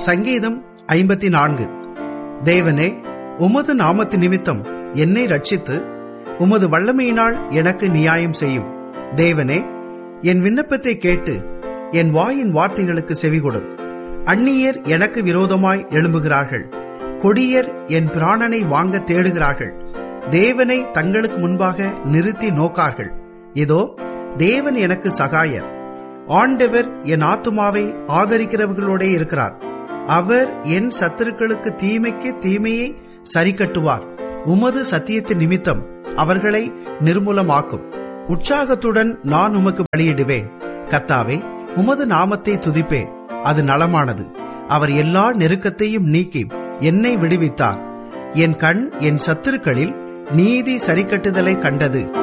சங்கீதம் ஐம்பத்தி நான்கு தேவனே உமது நாமத்து நிமித்தம் என்னை ரட்சித்து உமது வல்லமையினால் எனக்கு நியாயம் செய்யும் தேவனே என் விண்ணப்பத்தை கேட்டு என் வாயின் வார்த்தைகளுக்கு செவிகொடும் அந்நியர் எனக்கு விரோதமாய் எழும்புகிறார்கள் கொடியர் என் பிராணனை வாங்க தேடுகிறார்கள் தேவனை தங்களுக்கு முன்பாக நிறுத்தி நோக்கார்கள் இதோ தேவன் எனக்கு சகாயர் ஆண்டவர் என் ஆத்துமாவை ஆதரிக்கிறவர்களோடே இருக்கிறார் அவர் என் சத்துருக்களுக்கு தீமைக்கு தீமையை சரிக்கட்டுவார் உமது சத்தியத்தின் நிமித்தம் அவர்களை நிர்மூலமாக்கும் உற்சாகத்துடன் நான் உமக்கு பலியிடுவேன் கர்த்தாவே உமது நாமத்தை துதிப்பேன் அது நலமானது அவர் எல்லா நெருக்கத்தையும் நீக்கி என்னை விடுவித்தார் என் கண் என் சத்துருக்களில் நீதி சரிக்கட்டுதலை கண்டது